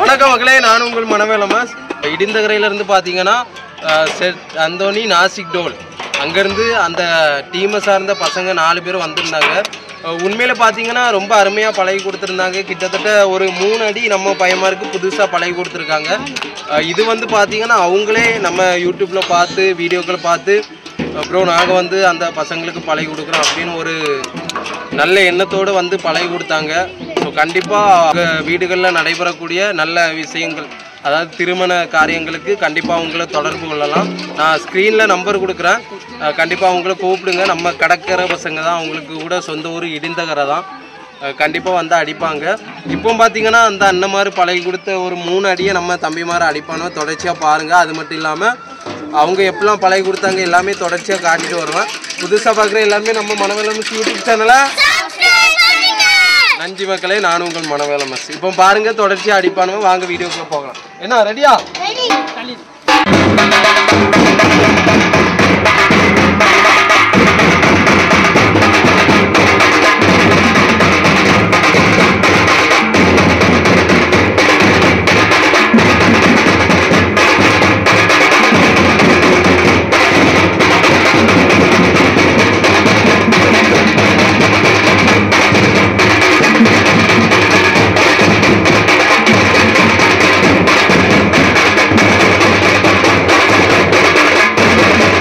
வணக்கம் மக்களே நான் உங்கள் மனவேலமாஸ் இடிந்தகரையில இருந்து பார்த்தீங்கன்னா அஹ், செட் அந்தோனி நாசிக் டோல் அங்கேருந்து அந்த டீமை சார்ந்த பசங்க நாலு பேர் வந்திருந்தாங்க அஹ், உண்மையில பார்த்தீங்கன்னா ரொம்ப அருமையாக பழகி கொடுத்துருந்தாங்க கிட்டத்தட்ட ஒரு மூணு அடி நம்ம பையமாருக்கு புதுசாக பழகி கொடுத்துருக்காங்க அஹ், இது வந்து பார்த்தீங்கன்னா அவங்களே நம்ம யூடியூப்பில் பார்த்து வீடியோக்களை பார்த்து அப்புறம் நாங்கள் வந்து அந்த பசங்களுக்கு பழகி கொடுக்குறோம் அப்படின்னு ஒரு நல்ல எண்ணத்தோடு வந்து பழகி கொடுத்தாங்க ஸோ கண்டிப்பாக வீடுகளில் நடைபெறக்கூடிய நல்ல விஷயங்கள் அதாவது திருமண காரியங்களுக்கு கண்டிப்பாக அவங்கள தொடர்பு கொள்ளலாம் நான் ஸ்க்ரீனில் நம்பர் கொடுக்குறேன் கண்டிப்பாக அவங்கள கூப்பிடுங்க நம்ம கடற்கரை பசங்க தான் அவங்களுக்கு கூட சொந்த ஊர் இடிந்தகரை தான் கண்டிப்பாக வந்து அடிப்பாங்க இப்போ பார்த்தீங்கன்னா அந்த அண்ணன் மாதிரி பழகி கொடுத்த ஒரு மூணு அடியை நம்ம தம்பி மாதிரி அடிப்பானோ தொடர்ச்சியாக பாருங்கள் அது மட்டும் இல்லாமல் அவங்க எப்படிலாம் பழகி கொடுத்தாங்க எல்லாமே தொடர்ச்சியாக காட்டிட்டு வருவேன் புதுசாக பார்க்குற எல்லாருமே நம்ம மனவேலம் யூடியூப் சேனலை நன்றி மக்களே நானும் உங்கள் மனவேலம் மஸ் இப்போ பாருங்க தொடர்ச்சியாக அடிப்பானுங்க வாங்க வீடியோக்குள்ள போகலாம் என்ன ரெடியா Thank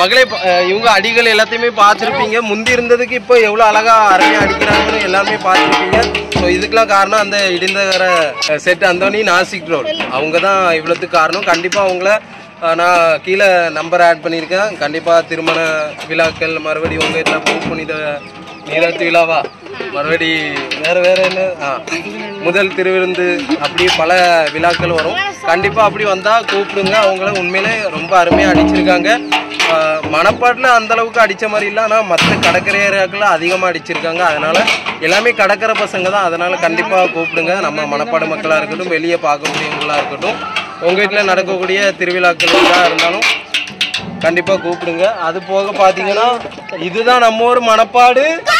மகளே ப- அஹ் இவங்க அடிகள் எல்லாத்தையுமே பார்த்துருப்பீங்க முந்தி இருந்ததுக்கு இப்போ எவ்வளோ அழகா அருமையாக அடிக்கிறாங்கன்னு எல்லாருமே பார்த்துருப்பீங்க ஸோ இதுக்கெல்லாம் காரணம் அந்த இடிந்தகர செட் அந்தோனி நாசிக் ரோல் அவங்க தான் இவ்வளோத்துக்கு காரணம் கண்டிப்பாக அவங்கள அஹ், நான் கீழே நம்பர் ஆட் பண்ணியிருக்கேன் கண்டிப்பாக திருமண விழாக்கள் மறுபடி உங்கள் இதில் பூ புனித நீராட்டு விழாவா மறுபடி வேற வேற என்ன ஆ முதல் திருவிருந்து அப்படி பல விழாக்கள் வரும் கண்டிப்பா அப்படி வந்தா கூப்பிடுங்க அவங்கள உண்மையிலே ரொம்ப அருமையா அடிச்சிருக்காங்க ஆஹ் மணப்பாட்டுல அந்த அளவுக்கு அடிச்ச மாதிரி இல்லை ஆனால் மற்ற கடற்கரை ஏரியாக்கள் அதிகமாக அடிச்சிருக்காங்க அதனால எல்லாமே கடற்கரை பசங்க தான் அதனால கண்டிப்பா கூப்பிடுங்க நம்ம மணப்பாடு மக்களா இருக்கட்டும் வெளியே பார்க்கக்கூடியவங்களா இருக்கட்டும் உங்க வீட்டில் நடக்கக்கூடிய திருவிழாக்கள் எதாக இருந்தாலும் கண்டிப்பா கூப்பிடுங்க அது போக பாத்தீங்கன்னா இதுதான் நம்ம ஊர் மணப்பாடு